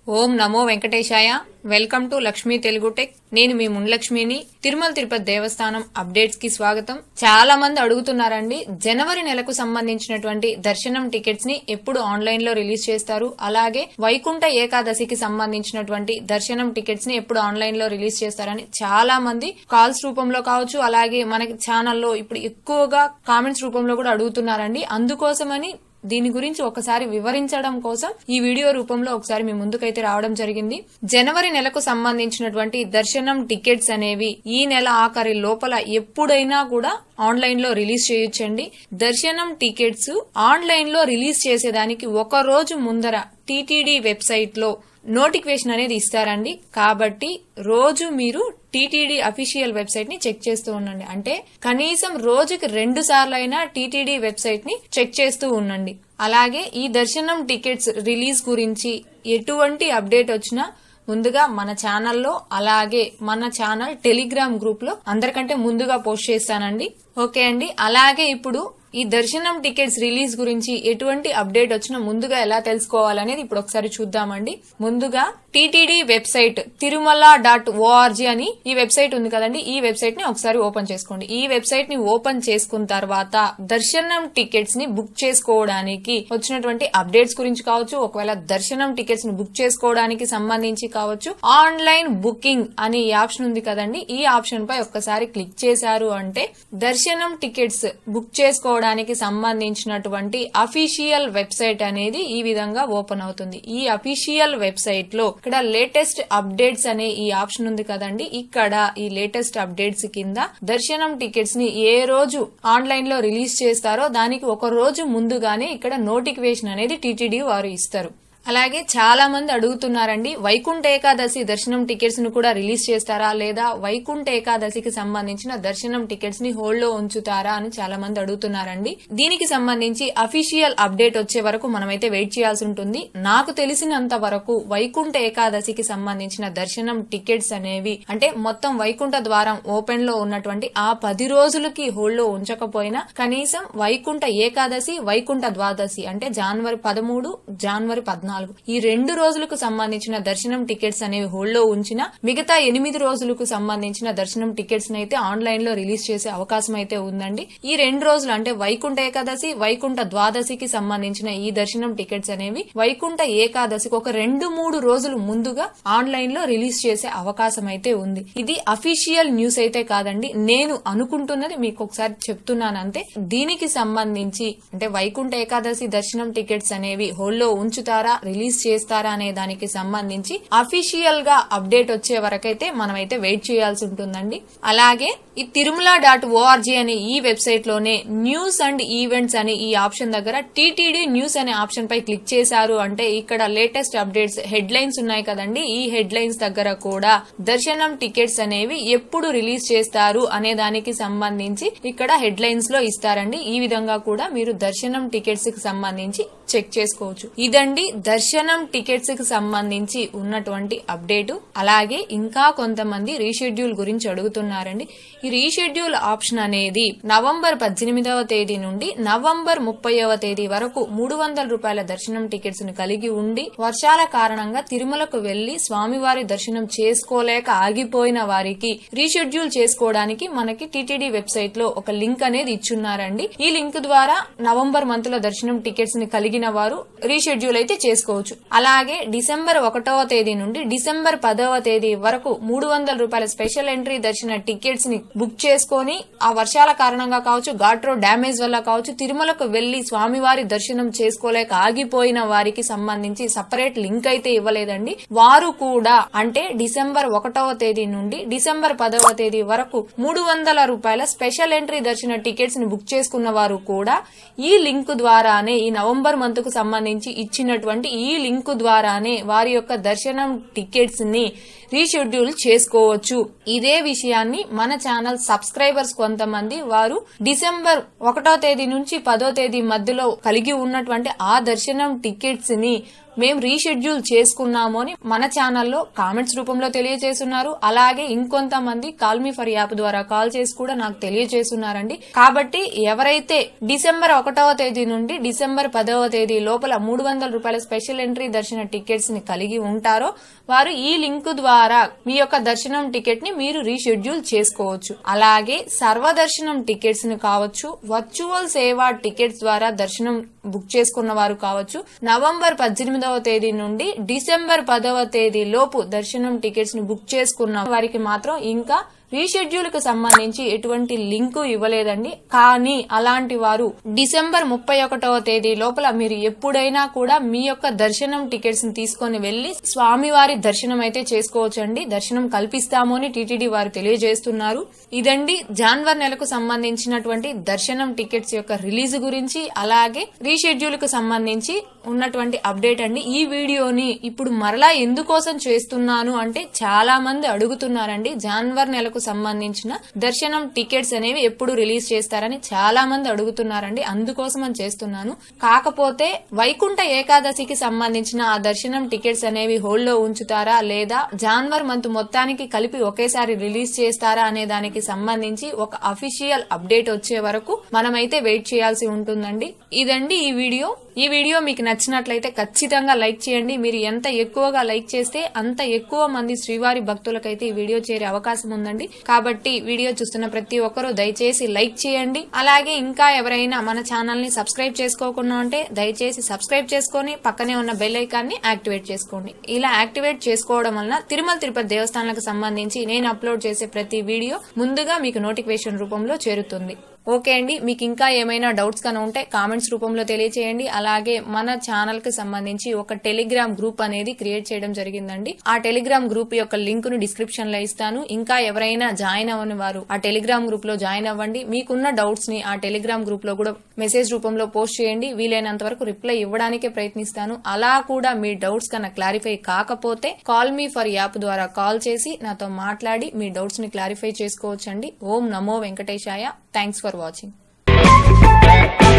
ఓం నమో వెంకటేశాయ welcome to Lakshmi Telugu tech నేను మీ మున్లక్ష్మిని తిరుమల తిరుపతి దేవస్థానం అప్డేట్స్ కి స్వాగతం చాలా మంది అడుగుతున్నారండి జనవరి నెలకు సంబంధించినటువంటి దర్శనం టికెట్స్ ని ఎప్పుడు ఆన్లైన్ లో రిలీజ్ చేస్తారు అలాగే వైకుంఠ ఏకాదశికి సంబంధించినటువంటి దర్శనం టికెట్స్ ని ఎప్పుడు ఆన్లైన్ లో రిలీజ్ చేస్తారని చాలా మంది కాల్స్ రూపంలో కావచ్చు అలాగే మనకి ఛానల్లో ఇప్పుడు ఎక్కువగా కామెంట్స్ రూపంలో కూడా అడుగుతున్నారండి అందుకోసమని దీని గురించి ఒకసారి వివరించడం కోసం ఈ వీడియో రూపంలో ఒకసారి మీ ముందుకైతే రావడం జరిగింది జనవరి నెలకు సంబంధించినటువంటి దర్శనం టికెట్స్ అనేవి ఈ నెల ఆఖరి లోపల ఎప్పుడైనా కూడా ఆన్లైన్ లో రిలీజ్ చేయొచ్చండి దర్శనం టికెట్స్ ఆన్లైన్ లో రిలీజ్ చేసేదానికి ఒక రోజు ముందర టీటీడీ వెబ్సైట్ లో నోటిఫికేషన్ అనేది ఇస్తారండి కాబట్టి రోజు మీరు టీటీడీ అఫీషియల్ వెబ్సైట్ ని చెక్ చేస్తూ ఉండండి అంటే కనీసం రోజుకి రెండు సార్లు అయినా టీటీడీ వెబ్సైట్ ని చెక్ చేస్తూ ఉండండి అలాగే ఈ దర్శనం టికెట్స్ రిలీజ్ గురించి ఎటువంటి అప్డేట్ వచ్చినా ముందుగా మన ఛానల్లో అలాగే మన ఛానల్ టెలిగ్రామ్ గ్రూప్ లో అందరికంటే ముందుగా పోస్ట్ చేస్తానండి ఓకే అండి అలాగే ఇప్పుడు ఈ దర్శనం టికెట్స్ రిలీజ్ గురించి ఎటువంటి అప్డేట్ వచ్చినా ముందుగా ఎలా తెలుసుకోవాలనేది ఇప్పుడు ఒకసారి చూద్దామండి ముందుగా TTD website Tirumala dot ORG అని ఈ వెబ్సైట్ ఉంది కదండి ఈ వెబ్సైట్ ని ఒకసారి ఓపెన్ చేసుకోండి ఈ వెబ్సైట్ ని ఓపెన్ చేసుకున్న తర్వాత దర్శనం టికెట్స్ ని బుక్ చేసుకోవడానికి వచ్చినటువంటి అప్డేట్స్ గురించి కావచ్చు ఒకవేళ దర్శనం టికెట్స్ ని బుక్ చేసుకోవడానికి సంబంధించి కావచ్చు ఆన్లైన్ బుకింగ్ అనే ఈ ఆప్షన్ ఉంది కదండి ఈ ఆప్షన్ పై ఒక్కసారి క్లిక్ చేశారు అంటే దర్శనం టికెట్స్ బుక్ చేసుకోవడానికి సంబంధించినటువంటి అఫీషియల్ వెబ్సైట్ అనేది ఈ విధంగా ఓపెన్ అవుతుంది ఈ అఫీషియల్ వెబ్సైట్ లో ఇక్కడ లేటెస్ట్ అప్డేట్స్ అనే ఈ ఆప్షన్ ఉంది కదండి ఇక్కడ ఈ లేటెస్ట్ అప్డేట్స్ కింద దర్శనం టికెట్స్ ని ఏ రోజు ఆన్లైన్ లో రిలీజ్ చేస్తారో దానికి ఒక రోజు ముందుగానే ఇక్కడ నోటిఫికేషన్ అనేది టీటీడీ వారు ఇస్తారు అలాగే చాలా మంది అడుగుతున్నారండి వైకుంఠ ఏకాదశి దర్శనం టికెట్స్ ను కూడా రిలీజ్ చేస్తారా లేదా వైకుంఠ ఏకాదశికి సంబంధించిన దర్శనం టికెట్స్ ని హోల్డ్ లో ఉంచుతారా అని చాలా మంది అడుగుతున్నారండి దీనికి సంబంధించి అఫీషియల్ అప్డేట్ వచ్చే వరకు మనమైతే వెయిట్ చేయాల్సి ఉంటుంది నాకు తెలిసినంత వరకు వైకుంఠ ఏకాదశికి సంబంధించిన దర్శనం టికెట్స్ అనేవి అంటే మొత్తం వైకుంఠ ద్వారం ఓపెన్ లో ఉన్నటువంటి ఆ పది రోజులకి హోల్డ్ లో ఉంచకపోయినా కనీసం వైకుంఠ ఏకాదశి వైకుంఠ ద్వాదశి అంటే జనవరి పదమూడు జనవరి పద్నాలుగు ఈ రెండు రోజులకు సంబంధించిన దర్శనం టికెట్స్ అనేవి హోల్డ్ లో ఉంచిన మిగతా ఎనిమిది రోజులకు సంబంధించిన దర్శనం టికెట్స్ అయితే ఆన్లైన్ లో రిలీజ్ చేసే అవకాశం అయితే ఉందండి ఈ రెండు రోజులు అంటే వైకుంఠ ఏకాదశి వైకుంఠ ద్వాదశికి సంబంధించిన ఈ దర్శనం టికెట్స్ అనేవి వైకుంఠ ఏకాదశికి ఒక రెండు మూడు రోజులు ముందుగా ఆన్లైన్ లో రిలీజ్ చేసే అవకాశం అయితే ఉంది ఇది అఫీషియల్ న్యూస్ అయితే కాదండి నేను అనుకుంటున్నది మీకు ఒకసారి చెప్తున్నాను అంతే దీనికి సంబంధించి అంటే వైకుంఠ ఏకాదశి దర్శనం టికెట్స్ అనేవి హోల్డ్ లో ఉంచుతారా రిలీజ్ చేస్తారా అనే దానికి సంబంధించి అఫీషియల్ గా అప్డేట్ వచ్చే వరకైతే మనమైతే వెయిట్ చేయాల్సి ఉంటుందండి అలాగే ఈ తిరుమల డాట్ ఓఆర్జీ అనే ఈ వెబ్సైట్ లోనే న్యూస్ అండ్ ఈవెంట్స్ అనే ఈ ఆప్షన్ దగ్గర టీటీడీ న్యూస్ అనే ఆప్షన్ పై క్లిక్ చేశారు అంటే ఇక్కడ లేటెస్ట్ అప్డేట్స్ హెడ్ లైన్స్ ఉన్నాయి కదండి ఈ హెడ్ లైన్స్ దగ్గర కూడా దర్శనం టికెట్స్ అనేవి ఎప్పుడు రిలీజ్ చేస్తారు అనే దానికి సంబంధించి ఇక్కడ హెడ్ లైన్స్ లో ఇస్తారండి ఈ విధంగా కూడా మీరు దర్శనం టికెట్స్ కి సంబంధించి చెక్ చేసుకోవచ్చు ఇదండి దర్శనం టికెట్స్ కి సంబంధించి ఉన్నటువంటి అప్డేట్ అలాగే ఇంకా కొంతమంది రీషెడ్యూల్ గురించి అడుగుతున్నారండి ఈ రీషెడ్యూల్ ఆప్షన్ అనేది నవంబర్ పద్దెనిమిదవ తేదీ నుండి నవంబర్ ముప్పైవ తేదీ వరకు మూడు వందల రూపాయల దర్శనం టికెట్స్ ను కలిగి ఉండి వర్షాల కారణంగా తిరుమలకు వెళ్లి స్వామివారి దర్శనం చేసుకోలేక ఆగిపోయిన వారికి రీషెడ్యూల్ చేసుకోవడానికి మనకి టీటీడీ వెబ్సైట్ లో ఒక లింక్ అనేది ఇచ్చున్నారండి ఈ లింక్ ద్వారా నవంబర్ మంత్ లో దర్శనం టికెట్స్ ని కలిగిన వారు రీషెడ్యూల్ అయితే చేసుకోవచ్చు అలాగే డిసెంబర్ ఒకటవ తేదీ నుండి డిసెంబర్ పదవ తేదీ వరకు మూడు వందల రూపాయల స్పెషల్ ఎంట్రీ దర్శన టికెట్స్ ని బుక్ చేసుకొని ఆ వర్షాల కారణంగా కావచ్చు ఘాట్ రోడ్ డ్యామేజ్ వల్ల కావచ్చు తిరుమలకు వెళ్లి స్వామివారి దర్శనం చేసుకోలేక ఆగిపోయిన వారికి సంబంధించి సపరేట్ లింక్ అయితే ఇవ్వలేదండి వారు కూడా అంటే డిసెంబర్ ఒకటవ తేదీ నుండి డిసెంబర్ పదవ తేదీ వరకు మూడు వందల రూపాయల స్పెషల్ ఎంట్రీ దర్శన టికెట్స్ ని బుక్ చేసుకున్న వారు కూడా ఈ లింక్ ద్వారానే ఈ నవంబర్ మంత్ కు సంబంధించి ఇచ్చినటువంటి ఈ లింక్ ద్వారానే వారి యొక్క దర్శనం టికెట్స్ ని రీషెడ్యూల్ చేసుకోవచ్చు ఇదే విషయాన్ని మన ఛానల్ సబ్స్క్రైబర్స్ కొంతమంది వారు డిసెంబర్ ఒకటో తేదీ నుంచి పదో తేదీ మధ్యలో కలిగి ఉన్నటువంటి ఆ దర్శనం టికెట్స్ ని మేము రీషెడ్యూల్ చేసుకున్నాము అని మన ఛానల్లో కామెంట్స్ రూపంలో తెలియజేస్తున్నారు అలాగే ఇంకొంతమంది కాల్ మీ ఫర్ యాప్ ద్వారా కాల్ చేసి కూడా నాకు తెలియజేస్తున్నారండి కాబట్టి ఎవరైతే డిసెంబర్ ఒకటవ తేదీ నుండి డిసెంబర్ పదవ తేదీ లోపల మూడు వందల రూపాయల స్పెషల్ ఎంట్రీ దర్శన టికెట్స్ ని కలిగి ఉంటారో వారు ఈ లింక్ ద్వారా మీ యొక్క దర్శనం టికెట్ ని మీరు రీషెడ్యూల్ చేసుకోవచ్చు అలాగే సర్వదర్శనం టికెట్స్ ని కావచ్చు వర్చువల్ సేవా టికెట్స్ ద్వారా దర్శనం బుక్ చేసుకున్న వారు కావచ్చు నవంబర్ పద్దెనిమిదవ తేదీ నుండి డిసెంబర్ పదవ తేదీ లోపు దర్శనం టికెట్స్ ని బుక్ చేసుకున్న వారికి మాత్రం ఇంకా రీషెడ్యూల్ కు సంబంధించి ఎటువంటి లింకు ఇవ్వలేదండి కానీ అలాంటి వారు డిసెంబర్ ముప్పై ఒకటవ తేదీ లోపల మీరు ఎప్పుడైనా కూడా మీ యొక్క దర్శనం టికెట్స్ ని తీసుకొని వెళ్లి స్వామివారి దర్శనం అయితే చేసుకోవచ్చండి దర్శనం కల్పిస్తాము అని టీటీడీ వారు తెలియజేస్తున్నారు ఇదండి జాన్వర్ నెలకు సంబంధించినటువంటి దర్శనం టికెట్స్ యొక్క రిలీజ్ గురించి అలాగే రీషెడ్యూల్ కు సంబంధించి ఉన్నటువంటి అప్డేట్ అండి ఈ వీడియోని ఇప్పుడు మరలా ఎందుకోసం చేస్తున్నాను అంటే చాలా మంది అడుగుతున్నారండి జాన్వర్ నెలకు సంబంధించిన దర్శనం టికెట్స్ అనేవి ఎప్పుడు రిలీజ్ చేస్తారని చాలా మంది అడుగుతున్నారండి అందుకోసం అని చేస్తున్నాను కాకపోతే వైకుంఠ ఏకాదశికి సంబంధించిన ఆ దర్శనం టికెట్స్ అనేవి హోల్డ్ లో ఉంచుతారా లేదా జాన్వర్ మంత్ మొత్తానికి కలిపి ఒకేసారి రిలీజ్ చేస్తారా అనే దానికి సంబంధించి ఒక అఫీషియల్ అప్డేట్ వచ్చే వరకు మనమైతే వెయిట్ చేయాల్సి ఉంటుందండి ఇదండి ఈ వీడియో ఈ వీడియో మీకు నచ్చినట్లయితే ఖచ్చితంగా లైక్ చేయండి మీరు ఎంత ఎక్కువగా లైక్ చేస్తే అంత ఎక్కువ మంది శ్రీవారి భక్తులకైతే ఈ వీడియో చేరే అవకాశం ఉందండి కాబట్టి వీడియో చూస్తున్న ప్రతి ఒక్కరూ దయచేసి లైక్ చేయండి అలాగే ఇంకా ఎవరైనా మన ఛానల్ ని సబ్స్క్రైబ్ చేసుకోకుండా ఉంటే దయచేసి సబ్స్క్రైబ్ చేసుకొని పక్కనే ఉన్న బెల్ ఐకాన్ ని యాక్టివేట్ చేసుకోండి ఇలా యాక్టివేట్ చేసుకోవడం వలన తిరుమల తిరుపతి దేవస్థానాలకు సంబంధించి నేను అప్లోడ్ చేసే ప్రతి వీడియో ముందుగా మీకు నోటిఫికేషన్ రూపంలో చేరుతుంది ఓకే అండి మీకు ఇంకా ఏమైనా డౌట్స్ కనుక ఉంటే కామెంట్స్ రూపంలో తెలియచేయండి అలాగే మన ఛానల్ కి సంబంధించి ఒక టెలిగ్రామ్ గ్రూప్ అనేది క్రియేట్ చేయడం జరిగిందండి ఆ టెలిగ్రామ్ గ్రూప్ యొక్క లింక్ ను డిస్క్రిప్షన్ లో ఇస్తాను ఇంకా ఎవరైనా జాయిన్ అవ్వని వారు ఆ టెలిగ్రామ్ గ్రూప్ లో జాయిన్ అవ్వండి మీకున్న డౌట్స్ ని ఆ టెలిగ్రామ్ గ్రూప్ లో కూడా మెసేజ్ రూపంలో పోస్ట్ చేయండి వీలైనంత వరకు రిప్లై ఇవ్వడానికే ప్రయత్నిస్తాను అలా కూడా మీ డౌట్స్ కన్నా క్లారిఫై కాకపోతే కాల్ మీ ఫర్ యాప్ ద్వారా కాల్ చేసి నాతో మాట్లాడి మీ డౌట్స్ ని క్లారిఫై చేసుకోవచ్చండి ఓం నమో వెంకటేశాయ థ్యాంక్స్ ఫర్ వాచింగ్